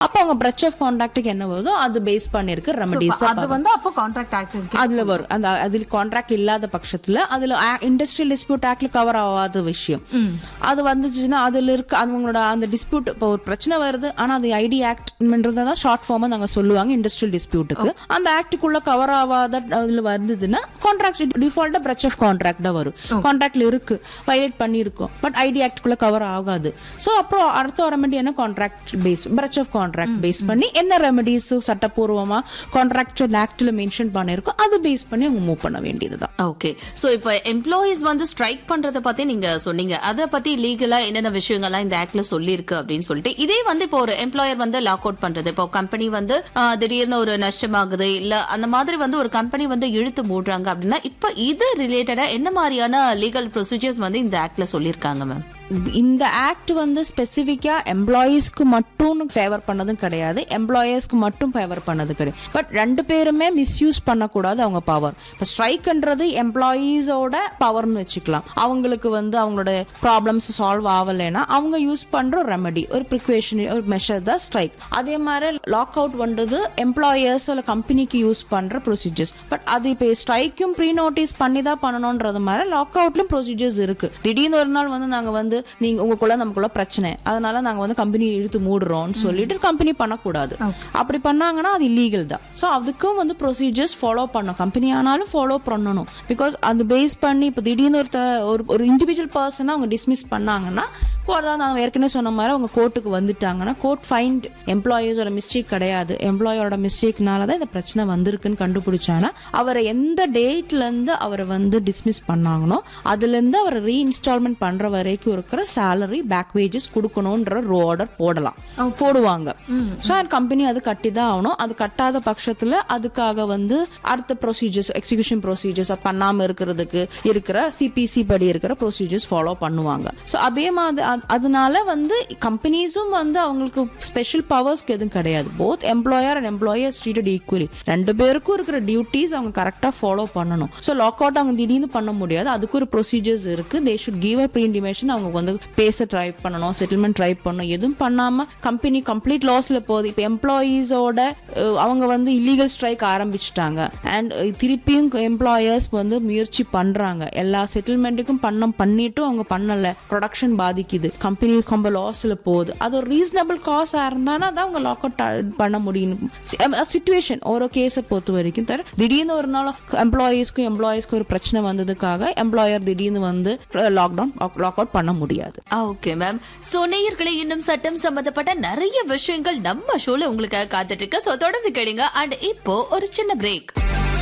அப்ப அவங்க பிரச் ஆஃப் கான்ட்ராக்டுக்கு என்ன வருதோ அது பேஸ் பண்ணிருக்கு ரெமடிஸ் அது வந்து அப்போ கான்ட்ராக்ட் ஆக்ட் அதுல வரும் அந்த அதில் கான்ட்ராக்ட் இல்லாத பட்சத்துல அதுல இண்டஸ்ட்ரியல் டிஸ்பியூட் ஆக்ட்ல கவர் ஆகாத விஷயம் அது வந்துச்சுன்னா அதுல இருக்க அவங்களோட அந்த டிஸ்பியூட் இப்போ ஒரு பிரச்சனை வருது ஆனா அது ஐடி ஆக்ட்ன்றது தான் ஷார்ட் ஃபார்மா நாங்க சொல்லுவாங்க இண்டஸ்ட்ரியல் டிஸ்பியூட்டுக்கு அந்த ஆக்டுக்குள்ள கவர் ஆகாத அதுல வந்ததுன்னா கான்ட்ராக்ட் டிஃபால்ட்டா பிரச் ஆஃப் கான்ட்ராக்ட் தான் வரும் கான்ட்ராக்ட்ல இருக்கு வயலேட் பண்ணியிருக்கோம் பட் ஐடி ஆக்டுக்குள்ள கவர் ஆகாது ஸோ அப்புறம் அடுத்த ரெமெடி என்ன contract base breach of contract base பண்ணி என்ன ரெமெடிஸ் சட்டப்பூர்வமா கான்ட்ராக்சுவல் ஆக்ட்ல மென்ஷன் பண்ணிருக்கோம் அது பேஸ் பண்ணி அவங்க மூவ் பண்ண வேண்டியதுதான் ஓகே சோ இப்போ எம்ப்ளாயிஸ் வந்து ஸ்ட்ரைக் பண்றத பத்தி நீங்க சொன்னீங்க அத பத்தி லீகலா என்னென்ன விஷயங்கள்லாம் இந்த ஆக்ட்ல சொல்லியிருக்கு அப்படின்னு சொல்லிட்டு இதே வந்து இப்போ ஒரு எம்ப்ளாயர் வந்து லாக் அவுட் பண்றது இப்போ கம்பெனி வந்து ஆ, திடீர்னு ஒரு நஷ்டமாகுது இல்ல அந்த மாதிரி வந்து ஒரு கம்பெனி வந்து இழுத்து மூடுறாங்க அப்படின்னா இப்போ இது ரிலேட்டடா என்ன மாதிரியான லீகல் ப்ரொசீஜர்ஸ் வந்து இந்த ஆக்ட்ல சொல்லியிருக்காங்க மேம் இந்த ஆக்ட் வந்து ஸ்பெசிஃபிக்கா எம்ப்ளாயீஸ்க்கு மட்டும் ஃபேவர் பண்ணதும் கிடையாது எம்ப்ளாயர்ஸ்க்கு மட்டும் ஃபேவர் பண்ணது கிடையாது பட் ரெண்டு பேருமே மிஸ்யூஸ் பண்ணக்கூடாது அவங்க பவர் இப்போ ஸ்ட்ரைக்ன்றது எம்ப்ளாயீஸோட பவர்னு வச்சுக்கலாம் அவங்களுக்கு வந்து அவங்களோட ப்ராப்ளம்ஸ் சால்வ் ஆகலைன்னா அவங்க யூஸ் பண்ற ரெமெடி ஒரு ப்ரிக்வேஷன் ஒரு மெஷர் தான் ஸ்ட்ரைக் அதே மாதிரி லாக் அவுட் வந்தது எம்ப்ளாயர்ஸ் இல்லை கம்பெனிக்கு யூஸ் பண்ற ப்ரொசீஜர்ஸ் பட் அது இப்போ ஸ்ட்ரைக்கும் ப்ரீ நோட்டீஸ் பண்ணி தான் பண்ணணுன்றது மாதிரி லாக் அவுட்லயும் ப்ரொசீஜர்ஸ் இருக்கு திடீர்னு ஒரு நாள் வந்து நாங்க வந்து நீங்க உங்களுக்குள்ள நமக்குள்ள பிரச்சனை அதனால நாங்க வந்து கம்பெனி இழுத்து மூடுறோம்னு சொல்லிட்டு கம்பெனி பண்ணக்கூடாது அப்படி பண்ணாங்கன்னா அது இல்லீகல் தான் ஸோ அதுக்கும் வந்து ப்ரொசீஜர்ஸ் ஃபாலோ பண்ணணும் கம்பெனி ஆனாலும் ஃபாலோ பண்ணணும் பிகாஸ் அது பேஸ் பண்ணி இப்போ திடீர்னு ஒருத்த ஒரு ஒரு இண்டிவிஜுவல் பர்சனை அவங்க டிஸ்மிஸ் பண்ணாங்கன்னா court தான் நான் ஏற்கனவே சொன்ன மாதிரி அவங்க கோர்ட்டுக்கு வந்துட்டாங்கன்னா கோர்ட் ஃபைண்ட் எம்ப்ளாயர்ஸோட மிஸ்டேக் கிடையாது எம்ப்ளாயரோட மிஸ்டேக்னால தான் இந்த பிரச்சனை வந்திருக்குன்னு கண்டுபிடிச்சாங்கன்னா அவரை எந்த டேட்ல இருந்து அவரை வந்து டிஸ்மிஸ் பண்ணாங்கனோ அதுல இருந்து அவரை ரீஇன்ஸ்டால்மெண்ட் பண்ற வரைக்கும் இருக்கிற சேலரி பேக் வேஜஸ் கொடுக்கணும்ன்ற ஆர்டர் போடலாம் போடுவாங்க ஸோ கம்பெனி அது கட்டி தான் ஆகணும் அது கட்டாத பட்சத்துல அதுக்காக வந்து அடுத்த ப்ரொசீஜர்ஸ் எக்ஸிகியூஷன் ப்ரொசீஜர்ஸ் பண்ணாம இருக்கிறதுக்கு இருக்கிற சிபிசி படி இருக்கிற ப்ரொசீஜர்ஸ் ஃபாலோ பண்ணுவாங்க ஸோ அதே மாதிரி அ- அதனால வந்து கம்பெனிஸும் வந்து அவங்களுக்கு ஸ்பெஷல் பவர்ஸ்க்கு எதுவும் கிடையாது both employer and employer treated equally ரெண்டு பேருக்கும் இருக்கிற டியூட்டிஸ் அவங்க கரெக்டாக ஃபாலோ பண்ணணும் ஸோ லாக் அவுட் அவங்க திடீர்னு பண்ண முடியாது அதுக்கு ஒரு ப்ரொசீஜர்ஸ் இருக்கு they should give a pre intimation அவங்க வந்து பேச ட்ரை பண்ணணும் செட்டில்மெண்ட் ட்ரை பண்ணணும் எதுவும் பண்ணாம கம்பெனி கம்ப்ளீட் லாஸ்ல போகுது இப்போ எம்ப்ளாயீஸோட அவங்க வந்து இல்லீகல் ஸ்ட்ரைக் ஆரம்பிச்சிட்டாங்க அண்ட் திருப்பியும் எம்ப்ளாயர்ஸ் வந்து முயற்சி பண்றாங்க எல்லா செட்டில்மெண்ட்டுக்கும் பண்ண பண்ணிட்டும் அவங்க பண்ணல ப்ரொடக்ஷன் பாதிக்குது கம்பெனி ரொம்ப லாஸ்ல போகுது அது ஒரு ரீசனபிள் காசா இருந்தானா தான் அவங்க லாக் அவுட் பண்ண முடியும் சுச்சுவேஷன் ஒரு கேஸை பொறுத்த வரைக்கும் தவிர திடீர்னு ஒரு நாள் எம்ப்ளாயீஸ்க்கும் எம்ப்ளாயீஸ்க்கும் ஒரு பிரச்சனை வந்ததுக்காக எம்ப்ளாயர் திடீர்னு வந்து லாக்டவுன் லாக் அவுட் பண்ண முடியாது ஓகே மேம் சோ நேயர்களே இன்னும் சட்டம் சம்பந்தப்பட்ட நிறைய விஷயங்கள் நம்ம ஷோல உங்களுக்காக காத்துட்டு இருக்கு சோ தொடர்ந்து கேளுங்க அண்ட் இப்போ ஒரு சின்ன பிரேக்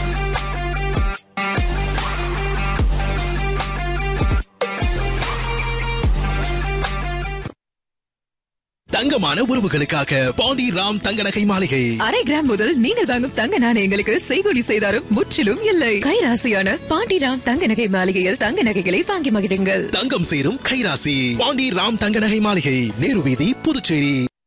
தங்கமான உறவுகளுக்காக பாண்டி ராம் தங்க நகை மாளிகை அரை கிராம் முதல் நீங்கள் வாங்கும் தங்க நாணயங்களுக்கு செய்கூலி செய்தாரும் முற்றிலும் இல்லை கைராசியான பாண்டிராம் தங்க நகை மாளிகையில் தங்க நகைகளை வாங்கி மகிழுங்கள் தங்கம் சேரும் கைராசி பாண்டி ராம் தங்க நகை மாளிகை நேரு வீதி புதுச்சேரி